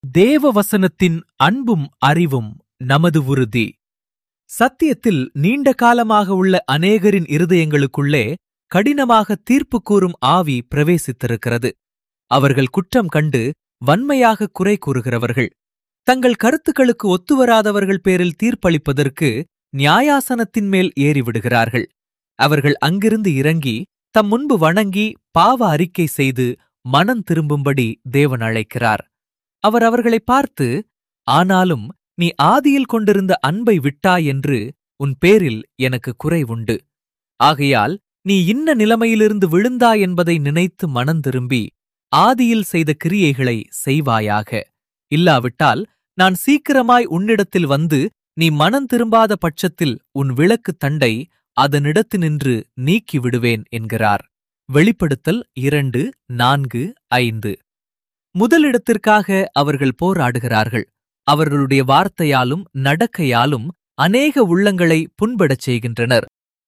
தேவ வசனத்தின் அன்பும் அறிவும் நமது உறுதி சத்தியத்தில் நீண்ட காலமாக உள்ள அநேகரின் இருதயங்களுக்குள்ளே கடினமாக தீர்ப்பு கூறும் ஆவி பிரவேசித்திருக்கிறது அவர்கள் குற்றம் கண்டு வன்மையாக குறை கூறுகிறவர்கள் தங்கள் கருத்துக்களுக்கு ஒத்துவராதவர்கள் பேரில் தீர்ப்பளிப்பதற்கு நியாயாசனத்தின் மேல் ஏறிவிடுகிறார்கள் அவர்கள் அங்கிருந்து இறங்கி தம் முன்பு வணங்கி பாவ அறிக்கை செய்து மனம் திரும்பும்படி தேவன் அழைக்கிறார் அவர் அவர்களை பார்த்து ஆனாலும் நீ ஆதியில் கொண்டிருந்த அன்பை விட்டாய் என்று உன் பேரில் எனக்கு குறை உண்டு ஆகையால் நீ இன்ன நிலைமையிலிருந்து விழுந்தாய் என்பதை நினைத்து மனம் திரும்பி ஆதியில் செய்த கிரியைகளை செய்வாயாக இல்லாவிட்டால் நான் சீக்கிரமாய் உன்னிடத்தில் வந்து நீ மனம் திரும்பாத பட்சத்தில் உன் விளக்கு தண்டை அதனிடத்தினின்று நீக்கி விடுவேன் என்கிறார் வெளிப்படுத்தல் இரண்டு நான்கு ஐந்து முதலிடத்திற்காக அவர்கள் போராடுகிறார்கள் அவர்களுடைய வார்த்தையாலும் நடக்கையாலும் அநேக உள்ளங்களை புண்படச் செய்கின்றனர்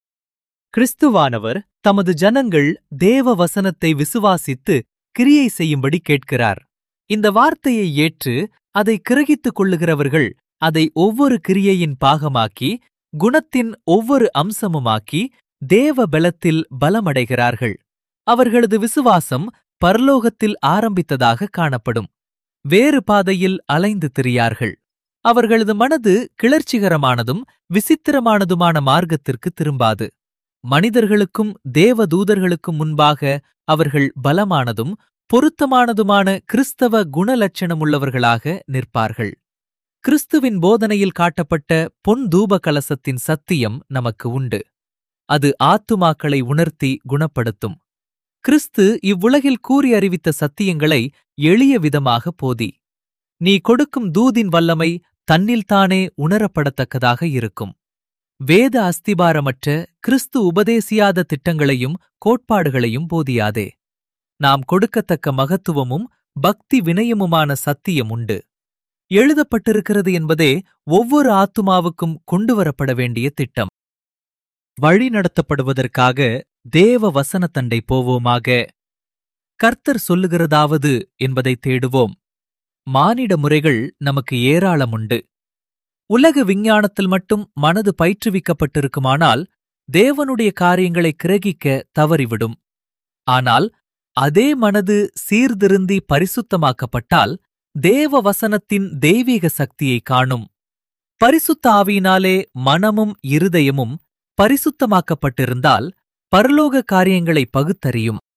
கிறிஸ்துவானவர் தமது ஜனங்கள் தேவ வசனத்தை விசுவாசித்து கிரியை செய்யும்படி கேட்கிறார் இந்த வார்த்தையை ஏற்று அதை கிரகித்துக் கொள்ளுகிறவர்கள் அதை ஒவ்வொரு கிரியையின் பாகமாக்கி குணத்தின் ஒவ்வொரு அம்சமுமாக்கி தேவ பலத்தில் பலமடைகிறார்கள் அவர்களது விசுவாசம் பரலோகத்தில் ஆரம்பித்ததாக காணப்படும் வேறு பாதையில் அலைந்து திரியார்கள் அவர்களது மனது கிளர்ச்சிகரமானதும் விசித்திரமானதுமான மார்க்கத்திற்கு திரும்பாது மனிதர்களுக்கும் தேவ தூதர்களுக்கும் முன்பாக அவர்கள் பலமானதும் பொருத்தமானதுமான கிறிஸ்தவ குணலட்சணமுள்ளவர்களாக நிற்பார்கள் கிறிஸ்துவின் போதனையில் காட்டப்பட்ட பொன் தூப கலசத்தின் சத்தியம் நமக்கு உண்டு அது ஆத்துமாக்களை உணர்த்தி குணப்படுத்தும் கிறிஸ்து இவ்வுலகில் கூறி அறிவித்த சத்தியங்களை எளிய விதமாக போதி நீ கொடுக்கும் தூதின் வல்லமை தன்னில்தானே உணரப்படத்தக்கதாக இருக்கும் வேத அஸ்திபாரமற்ற கிறிஸ்து உபதேசியாத திட்டங்களையும் கோட்பாடுகளையும் போதியாதே நாம் கொடுக்கத்தக்க மகத்துவமும் பக்தி வினயமுமான சத்தியம் உண்டு எழுதப்பட்டிருக்கிறது என்பதே ஒவ்வொரு ஆத்துமாவுக்கும் கொண்டுவரப்பட வேண்டிய திட்டம் வழி நடத்தப்படுவதற்காக தேவ வசனத்தண்டை போவோமாக கர்த்தர் சொல்லுகிறதாவது என்பதை தேடுவோம் மானிட முறைகள் நமக்கு ஏராளம் உண்டு உலக விஞ்ஞானத்தில் மட்டும் மனது பயிற்றுவிக்கப்பட்டிருக்குமானால் தேவனுடைய காரியங்களை கிரகிக்க தவறிவிடும் ஆனால் அதே மனது சீர்திருந்தி பரிசுத்தமாக்கப்பட்டால் தேவ வசனத்தின் தெய்வீக சக்தியை காணும் பரிசுத்த ஆவியினாலே மனமும் இருதயமும் பரிசுத்தமாக்கப்பட்டிருந்தால் பரலோக காரியங்களை பகுத்தறியும்